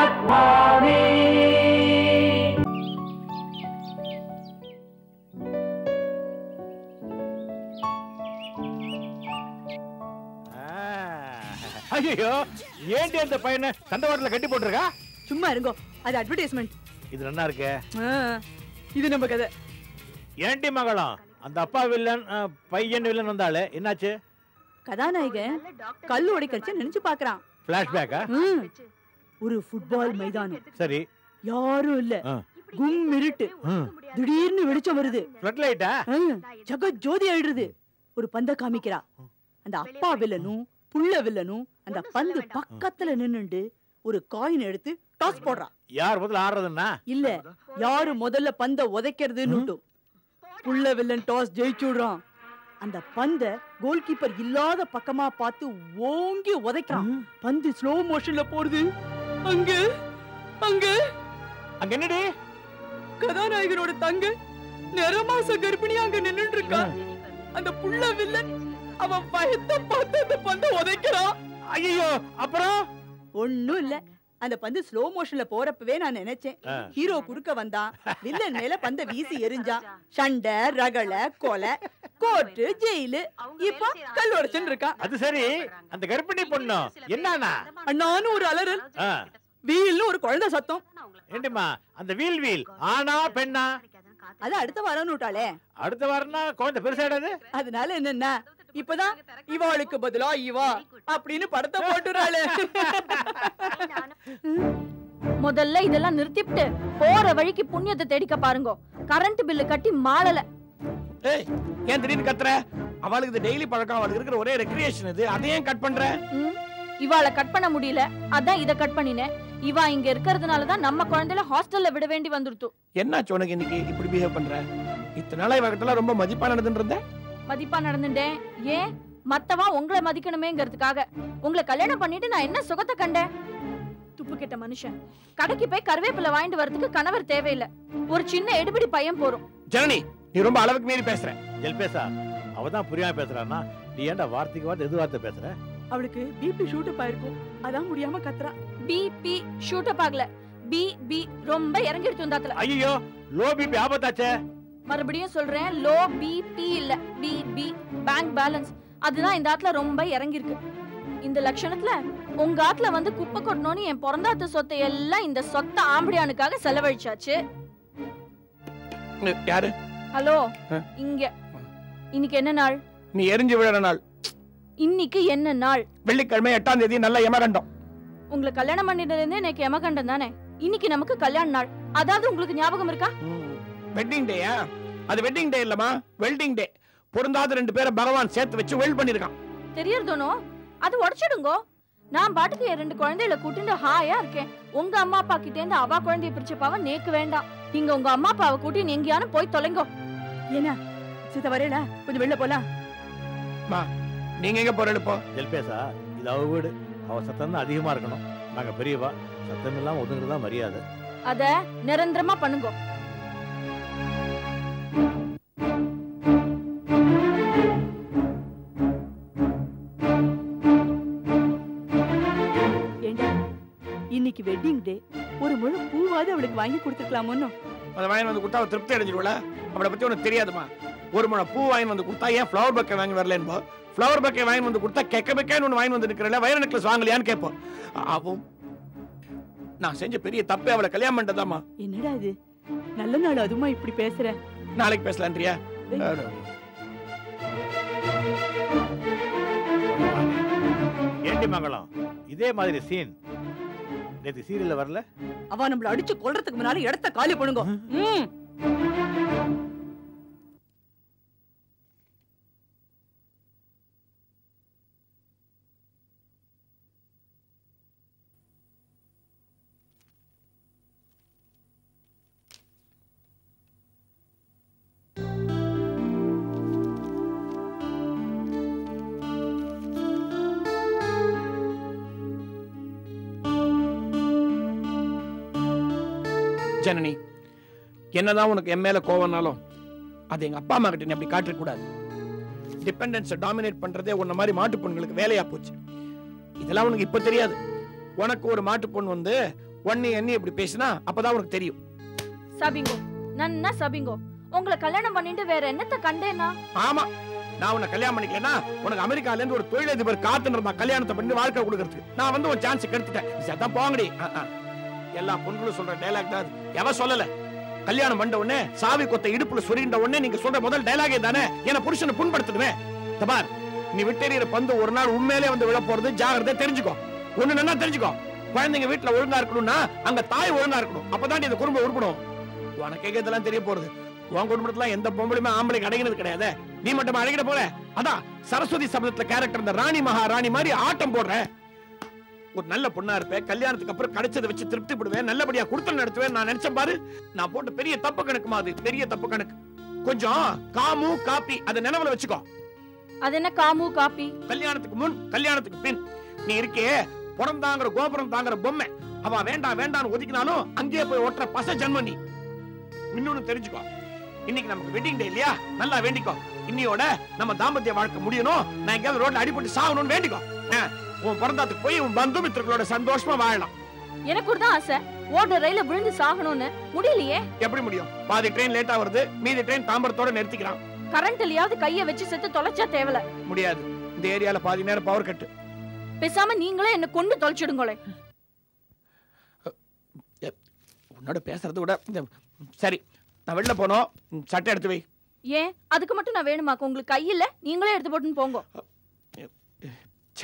பத்மானி ஐயோ ஏண்டி அந்த பையனை தண்டவாளத்துல கட்டி போட்டிருக்கா சும்மா இருங்கோ அது அட்வர்டைஸ்மெண்ட் இது நல்லா இருக்கே இது நம்ம கதை ஏண்டி மகளம் அந்த அப்பா வில்லன் அஹ், பையன் வில்லன் வந்தாலே என்னாச்சு கதாநாயகன் கல் உடைக்கடிச்சு நினைச்சு பாக்குறான் பிளாஷ்பேக்கா ம். ஒரு ஃபுட்பால் மைதானம் சரி யாரும் இல்ல ஆ. கும் இருட்டு திடீர்னு வெளிச்சம் வருது ஃபிளட் லைட்டா ம், ஜகத் ஜோதி ஆயிடுது ஒரு பந்த காமிக்கிறா அந்த அப்பா வில்லனும் புள்ள வில்லனும் அந்த பந்து பக்கத்துல நின்னுண்டு ஒரு காயின் எடுத்து டாஸ் போடுறான் யார் முதல்ல ஆடுறதுன்னா இல்ல யாரு முதல்ல பந்த உதைக்கிறதுன்னு புள்ள வில்லன் டாஸ் ஜெயிச்சுடுறான் அந்த பந்த கோல் கீப்பர் இல்லாத பக்கமா பார்த்து ஓங்கி உதைக்கிறான் பந்து ஸ்லோ மோஷன்ல போடுது அங்க அங்க அங்க என்னடி கதாநாயகனோட தங்க நிறமாச கர்ப்பிணி அங்க நின்னுட்டு இருக்கா அந்த புள்ள வில்லன் அவன் பயத்தை பார்த்து அந்த பந்த உதைக்கிறான் ஐயோ அப்புறம் ஒண்ணும் இல்ல அந்த பந்து ஸ்லோ மோஷன்ல போறப்பவே நான் நினைச்சேன் ஆ. ஹீரோ குறுக்க வந்தான் வில்லன் மேல பந்த வீசி எரிஞ்சான் சண்டை ரகள கொலை கோர்ட்டு ஜெயிலு இப்ப கல் உடைச்சுன்னு இருக்கான் அது சரி அந்த கர்ப்பிணி பொண்ணு என்னன்னா அண்ணான்னு ஒரு அலறல் ஆ, வீல்னு ஒரு குழந்தை சத்தம் ஏண்டிம்மா அந்த வீல் வீல் ஆனா பெண்ணா அது அடுத்த வாரம்னு விட்டாளே அடுத்த வாரம்னா குழந்தை பெருசாயிடாது அதனால என்னன்னா இப்பதான் இவாளுக்கு பதிலா இவா அப்படின்னு படத்தை போட்டுறாளே முதல்ல இதெல்லாம் நிறுத்திவிட்டு போற வழிக்கு புண்ணியத்தை தேடிக்க பாருங்க கரண்ட் பில்லு கட்டி மாளல ஏய் ஏன் திடீர்னு கத்துற அவளுக்கு இது டெய்லி பழக்கம் அவளுக்கு இருக்கிற ஒரே ரெக்ரியேஷன் இது அதை ஏன் கட் பண்ற ம், இவாள கட் பண்ண முடியல அதான் இத கட் பண்ணினேன் இவா இங்க இருக்கிறதுனால தான் நம்ம குழந்தைல ஹாஸ்டல்ல விட வேண்டி வந்துடுத்து என்னாச்சு உனக்கு இன்னைக்கு இப்படி பிஹேவ் பண்ற இத்தனை நாளா இவகிட்ட ரொம்ப மதிப்பா நடந்துட்டு இருந்த மதிப்பா நடந்துட்டேன் ஏன் மத்தவா உங்களை மதிக்கணுமேங்கிறதுக்காக உங்களை கல்யாணம் பண்ணிட்டு நான் என்ன சுகத்தை கண்டேன் துப்பு கெட்ட மனுஷன் கடைக்கு போய் கருவேப்பிலை வாங்கிட்டு வரதுக்கு கணவர் தேவையில்லை ஒரு சின்ன எடுபிடி பையன் போறோம் ஜனனி நீ ரொம்ப அளவுக்கு மீறி பேசுற ஜெல்பேசா அவ தான் புரியாம பேசுறான்னா நீ ஏன்டா வார்த்தைக்கு வார்த்தை எது வார்த்தை பேசுற அவளுக்கு பிபி ஷூட்டப் ஆயிருக்கும் அதான் முடியாம கத்துறா பிபி ஷூட்டப் ஆகல பி பி ரொம்ப இறங்கிடுச்சு வந்தாத்துல ஐயோ லோ பிபி ஆபத்தாச்சே மறுபடியும் சொல்றேன் லோ பிபி இல்ல பி பி பேங்க் பேலன்ஸ் அதுதான் இந்த ஆத்துல ரொம்ப இறங்கி இருக்கு இந்த லட்சணத்துல உங்க ஆத்துல வந்து குப்பை கொட்டணும்னு என் பிறந்தாத்து சொத்தை எல்லாம் இந்த சொத்த ஆம்படியானுக்காக செலவழிச்சாச்சு யாரு ஹலோ ஆ? இங்க இன்னைக்கு என்ன நாள் நீ எரிஞ்சு விழற நாள் இன்னைக்கு என்ன நாள் வெள்ளிக்கிழமை எட்டாம் தேதி நல்ல யமகண்டம் உங்களை கல்யாணம் பண்ணிட்டு இருந்தே எனக்கு எமகண்டம் தானே இன்னைக்கு நமக்கு கல்யாண நாள் அதாவது உங்களுக்கு ஞாபகம் இருக்கா வெட்டிங் டேயா அது வெட்டிங் டே இல்லமா வெல்டிங் டே பொருந்தாத ரெண்டு பேரை பகவான் சேர்த்து வச்சு வெல்ட் பண்ணிருக்கான் தெரியறதோனோ அது உடைச்சிடுங்கோ நான் பாட்டுக்கு என் ரெண்டு குழந்தைகளை கூட்டிட்டு ஹாயா இருக்கேன் உங்க அம்மா அப்பா கிட்ட இருந்து அவ குழந்தைய பிரிச்சப்பாவ நேக்கு வேண்டாம் நீங்க உங்க அம்மா அப்பாவை கூட்டி நீ எங்கேயானு போய் தொலைங்கோ என்ன சித்த வரையில கொஞ்சம் வெளில போலாம் நீங்க எங்க போற இப்போ ஜெல்பேசா இது அவ வீடு அவ சத்தம் தான் அதிகமா இருக்கணும் நாங்க பெரியவா சத்தம் இல்லாம ஒதுங்குறது தான் மரியாதை அத நிரந்தரமா பண்ணுங்கோ ஏண்டா இன்னைக்கு வெட்டிங் டே ஒரு முழு பூவாவது அவளுக்கு வாங்கி கொடுத்துருக்கலாமோன்னு அதை வாங்கி வந்து கொடுத்தா அவ திருப்தி அடைஞ்சிருவல அவளை பத்தி உனக்கு தெரியாதுமா ஒரு முறை பூ வாங்கி வந்து கொடுத்தா ஏன் ஃப்ளவர் பக்கை வாங்கி வரலன்போ ஃப்ளவர் பக்கை வாங்கி வந்து கொடுத்தா கெக்க பெக்கன்னு ஒன்று வாங்கி வந்து நிற்கிறல வயர் நெக்லஸ் வாங்கலையான்னு கேட்போம் ஆவும் நான் செஞ்ச பெரிய தப்பே அவளை கல்யாணம் பண்ணிட்டதாமா என்னடா இது நல்ல நாள் அதுமா இப்படி பேசுற நாளைக்கு பேசலான்றியா ஏண்டி மங்களம் இதே மாதிரி சீன் நேத்து சீரியல்ல வரல அவ நம்மள அடிச்சு கொல்றதுக்கு முன்னால இடத்த காலி பண்ணுங்க ம் ஜனனி என்னதான் உனக்கு என் மேல கோவம்னாலும் அது எங்க அப்பா அம்மா கிட்ட நீ அப்படி காட்ட கூடாது டிபெண்டன்ஸை டாமினேட் பண்றதே உன்ன மாதிரி மாட்டு பொண்ணுங்களுக்கு வேலையா போச்சு இதெல்லாம் உனக்கு இப்ப தெரியாது உனக்கு ஒரு மாட்டு பொண்ணு வந்து ஒன்னு என்ன இப்படி பேசினா அப்பதான் உனக்கு தெரியும் சபிங்கோ நன்னா சபிங்கோ உங்களை கல்யாணம் பண்ணிட்டு வேற என்னத்த கண்டேனா ஆமா நான் உன்னை கல்யாணம் பண்ணிக்கலன்னா உனக்கு அமெரிக்கால இருந்து ஒரு தொழிலதிபர் காத்துன்னு இருந்தான் கல்யாணத்தை பண்ணி வாழ்க்கை கொடுக்கறதுக்கு நான் வந்து ஒரு சான்ஸ் கெடுத்துட்டேன் சதான் போங்கடி அஹ், அஹ். எல்லா பொண்களும் சொல்ற டைலாக் தான் அது. எவ சொல்லல கல்யாணம் பண்ண உடனே சாவி கொத்த இடுப்புல சொரிண்ட உடனே நீங்க சொல்ற முதல் டைலாகே தானே என்ன புருஷனை புண்படுத்துடுவேன் தபார் நீ விட்டெறிகிற பந்து ஒரு நாள் உண்மையிலே வந்து விழ போறது ஜாகிரதை தெரிஞ்சுக்கோ ஒண்ணு நல்லா தெரிஞ்சுக்கோ குழந்தைங்க வீட்டுல ஒழுங்கா இருக்கணும்னா அங்க தாய் ஒழுங்கா இருக்கணும் அப்பதான் இந்த குடும்பம் உருப்படும் உனக்கே இதெல்லாம் தெரிய போறது உன் குடும்பத்துல எந்த பொம்பளையுமே ஆம்பளைக்கு அடங்கினது கிடையாது நீ மட்டும் அடங்கிட போல அதான் சரஸ்வதி சபதத்துல கேரக்டர் இந்த ராணி மகாராணி மாதிரி ஆட்டம் போடுற ஒரு நல்ல பொண்ணா இருப்பேன் கல்யாணத்துக்கு அப்புறம் கிடைச்சதை வச்சு திருப்தி படுவேன் நல்லபடியா குடுத்தல் நடத்துவேன் நான் நினைச்சேன் பாரு நான் போட்ட பெரிய தப்பு கணக்குமா அது பெரிய தப்பு கணக்கு கொஞ்சம் காமு காப்பி அதை நினைவுல வச்சுக்கோ அது என்ன காமு காப்பி கல்யாணத்துக்கு முன் கல்யாணத்துக்கு பின் நீ இருக்கே புறம் தாங்குற கோபுரம் தாங்குற பொம்மை அவ வேண்டாம் வேண்டாம்னு ஒதுக்கினாலும் அங்கேயே போய் ஓட்டுற பச ஜன்மம் நீ இன்னொன்னு தெரிஞ்சுக்கோ இன்னைக்கு நமக்கு வெட்டிங் டே இல்லையா நல்லா வேண்டிக்கோ இன்னையோட நம்ம தாம்பத்திய வாழ்க்கை முடியணும் நான் எங்கேயாவது ரோட்ல அடிபட்டு சாகணும்னு வேண்டிக்கோ ஆ, உன் பிறந்தாத்துக்கு போய் உன் பந்து மித்திரங்களோட சந்தோஷமா வாழலாம் எனக்கு கூட தான் ஆசை ஓடுற ரயில விழுந்து சாகணும்னு முடியலையே எப்படி முடியும் பாதி ட்ரெயின் லேட்டா வருது மீதி ட்ரெயின் தாம்பரத்தோட நிறுத்திக்கிறான் கரண்ட்லயாவது கைய வச்சு செத்து தொலைச்சா தேவல முடியாது இந்த ஏரியால பாதி நேரம் பவர் கட்டு பேசாம நீங்களே என்ன கொண்டு தொலைச்சிடுங்களே உன்னோட பேசுறத விட இந்த- சரி நான் வெளில போனோம் ம், சட்டை எடுத்து வை ஏன் அதுக்கு மட்டும் நான் வேணுமாக்கு உங்களுக்கு கை இல்ல நீங்களே எடுத்து போட்டுன்னு போங்க ச்சே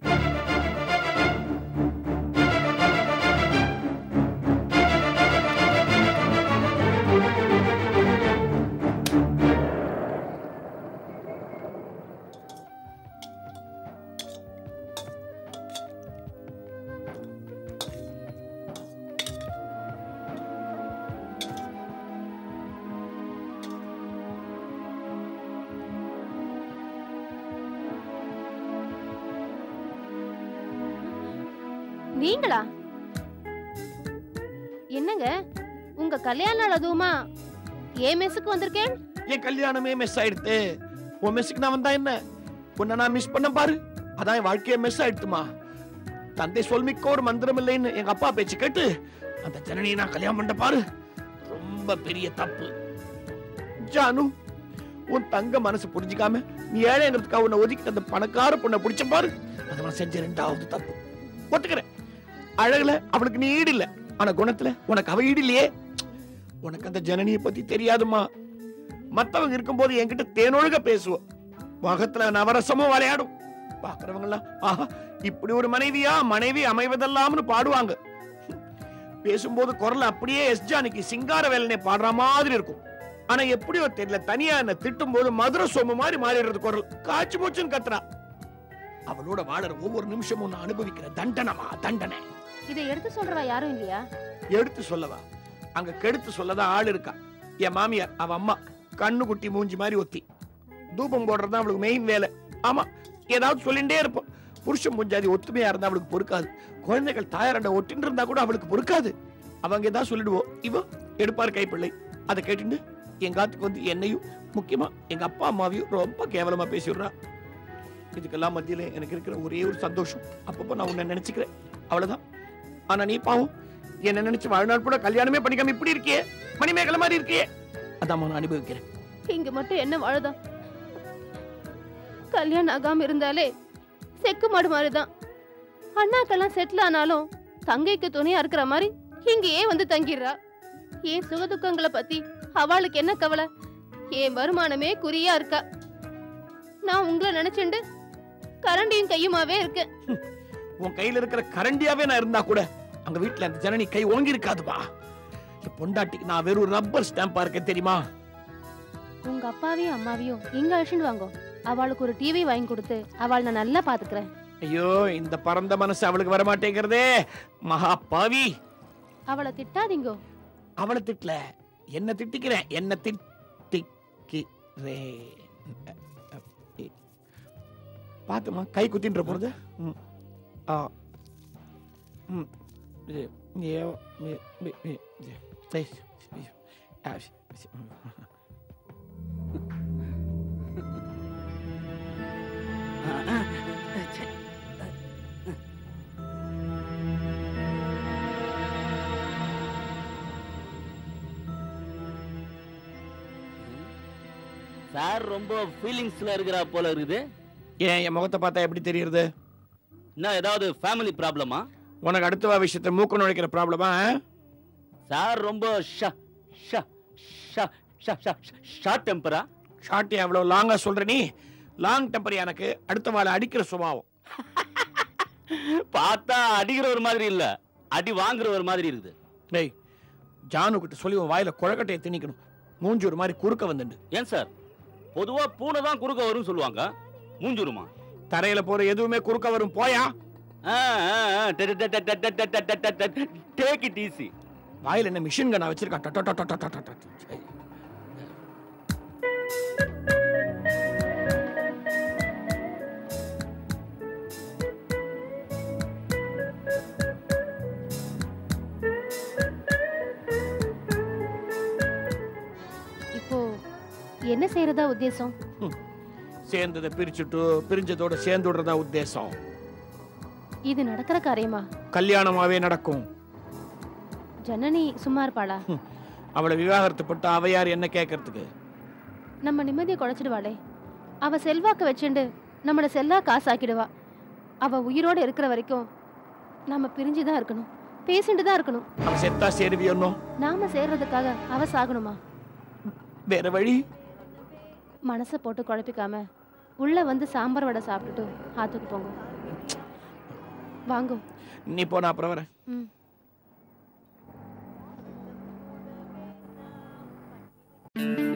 நீங்களா என்னங்க உங்க கல்யாண நாள் அதுவுமா ஏன் மெஸ்ஸுக்கு வந்திருக்கேன் என் கல்யாணமே மிஸ் ஆயிடுத்து உன் மெஸ்ஸுக்கு நான் வந்தா என்ன உன்னை நான் மிஸ் பண்ண பாரு அதான் என் வாழ்க்கையே மிஸ் ஆயிடுத்துமா தந்தை சொல்மிக்க ஒரு மந்திரம் இல்லைன்னு எங்க அப்பா பேச்சு கேட்டு அந்த ஜனனியை நான் கல்யாணம் பண்ண பாரு ரொம்ப பெரிய தப்பு ஜானு உன் தங்க மனசு புரிஞ்சுக்காம நீ ஏழைங்கிறதுக்காக உன்னை ஒதுக்கி அந்த பணக்கார பொண்ணை பிடிச்ச பாரு அதை நான் செஞ்ச ரெண்டாவது தப்பு ஒத்துக்கிறேன் அழகுல அவளுக்கு நீ ஈடு இல்ல ஆனா குணத்துல உனக்கு அவ ஈடு இல்லையே உனக்கு அந்த ஜனனியை பத்தி தெரியாதுமா மத்தவங்க இருக்கும்போது என்கிட்ட தேனொழுக பேசுவோம் முகத்துல நவரசமும் விளையாடும் பாக்குறவங்க எல்லாம் ஆஹா இப்படி ஒரு மனைவியா மனைவி அமைவதெல்லாம்னு பாடுவாங்க பேசும்போது குரல் அப்படியே எஸ் ஜானிக்கு சிங்கார வேலனை பாடுற மாதிரி இருக்கும் ஆனா எப்படியோ தெரியல தனியா என்ன திட்டும் போது மதுரை சோமு மாதிரி மாறிடுறது குரல் காய்ச்சி மூச்சுன்னு கத்துறா அவளோட வாழற ஒவ்வொரு நிமிஷமும் நான் அனுபவிக்கிற தண்டனமா தண்டனை இதை எடுத்து சொல்றவா யாரும் இல்லையா எடுத்து சொல்லவா அங்க கெடுத்து சொல்லதான் ஆள் இருக்கா என் மாமியார் அவ அம்மா கண்ணு குட்டி மூஞ்சி மாதிரி ஒத்தி தூபம் போடுறதுதான் அவளுக்கு மெயின் வேலை ஆமா ஏதாவது சொல்லிட்டே இருப்போம் புருஷன் முஞ்சாதி ஒத்துமையா இருந்தா அவளுக்கு பொறுக்காது குழந்தைகள் தாயாரண்ட ஒட்டின்னு இருந்தா கூட அவளுக்கு பொறுக்காது அவங்க ஏதாவது சொல்லிடுவோம் இவ எடுப்பார் கைப்பிள்ளை அதை கேட்டுட்டு எங்க ஆத்துக்கு வந்து என்னையும் முக்கியமா எங்க அப்பா அம்மாவையும் ரொம்ப கேவலமா பேசிடுறா இதுக்கெல்லாம் மத்தியில எனக்கு இருக்கிற ஒரே ஒரு சந்தோஷம் அப்பப்போ நான் உன்னை நினைச்சுக்கிறேன் அவ்வளவுதான் ஆனா நீ பாவம் என்ன நினைச்சு வாழ்நாள் கூட கல்யாணமே பண்ணிக்காம இப்படி இருக்கியே மணிமேகலை மாதிரி இருக்கியே அதான் நான் அனுபவிக்கிறேன் இங்க மட்டும் என்ன வாழுதா கல்யாணம் ஆகாம இருந்தாலே செக்கு மாடு மாதிரிதான் அண்ணாக்கெல்லாம் செட்டில் ஆனாலும் தங்கைக்கு துணையா இருக்கிற மாதிரி இங்கேயே வந்து தங்கிடுறா ஏன் சுகதுக்கங்களை பத்தி அவளுக்கு என்ன கவலை என் வருமானமே குறியா இருக்கா நான் உங்களை நினைச்சுண்டு கரண்டியும் கையுமாவே இருக்கேன் உன் கையில இருக்கிற கரண்டியாவே நான் இருந்தா கூட அங்க வீட்டுல அந்த ஜனனி கை ஓங்கி இருக்காதுமா என் பொண்டாட்டிக்கு நான் வெறும் ரப்பர் ஸ்டாம்பா இருக்கேன் தெரியுமா உங்க அப்பாவையும் அம்மாவையும் இங்க அழைச்சிட்டு வாங்கோ அவளுக்கு ஒரு டிவி வாங்கி கொடுத்து அவள் நான் நல்லா பாத்துக்கிறேன் ஐயோ இந்த பரந்த மனசு அவளுக்கு வர மாட்டேங்கிறதே மகா பாவி அவளை திட்டாதீங்கோ அவளை திட்டல என்ன திட்டிக்கிறேன் என்ன திட்டிக்கிறேன் பாத்துமா கை குத்தின்ற போறது ம். ஆ ம். ஏ, ஏ, ஏ, ஏ, ஏ, ஏ. சரி, சரி. ஆ, சரி, சரி. சார் ரொம்ப ஃபீலிங்ஸ்ல இருக்கிறா போல இருக்குது ஏன் என் முகத்தை பார்த்தா எப்படி தெரியுது என்ன ஏதாவது ஃபேமிலி ப்ராப்ளமா உனக்கு அடுத்த விஷயத்தை மூக்க நுழைக்கிற ப்ராப்ளமா சார் ரொம்ப ஷா ஷா ஷா ஷா ஷா ஷார்ட் டெம்பரா ஷார்ட் எவ்வளவு லாங்கா சொல்ற நீ லாங் டெம்பர் எனக்கு அடுத்த வாழை அடிக்கிற சுபாவம் பார்த்தா அடிக்கிற ஒரு மாதிரி இல்ல அடி வாங்குற ஒரு மாதிரி இருக்குது டேய் ஜானு கிட்ட சொல்லி உன் வாயில குழக்கட்டையை திணிக்கணும் மூஞ்சி ஒரு மாதிரி குறுக்க வந்துண்டு ஏன் சார் பொதுவா பூனை தான் குறுக்க வரும்னு சொல்லுவாங்க மூஞ்சுருமா தரையில போற எதுவுமே குறுக்க வரும் போயா டேக் இட் ஈஸி வாயில என்ன மிஷின் கண்ணா வச்சிருக்கான் டொ, டொ, டொ, டொ, டொ, டொ, டொ. சரி. இப்போ என்ன செய்யறதா உத்தேசம் சேர்ந்ததை பிரிச்சுட்டு பிரிஞ்சதோட சேர்ந்து விடுறதா உத்தேசம் இது நடக்கிற காரியமா கல்யாணமாவே நடக்கும் ஜனனி சும்மா இருப்பாளா அவளை விவாகரத்து பட்டு அவ யார் என்ன கேட்கறதுக்கு நம்ம நிம்மதியை குறைச்சிடுவாளே அவ செல்வாக்க வச்சுண்டு நம்மள செல்லா காசாக்கிடுவா அவ உயிரோட இருக்கிற வரைக்கும் நாம பிரிஞ்சுதான் இருக்கணும் பேசிட்டு தான் இருக்கணும் அவ செத்தா சேருவியோன்னோ நாம சேர்றதுக்காக அவ சாகணுமா வேற வழி மனசை போட்டு குழப்பிக்காம உள்ள வந்து சாம்பார் வடை சாப்பிட்டுட்டு ஆத்துக்கு போங்க வாங்கோ நீ போனா அப்புறம் வரேன் ம்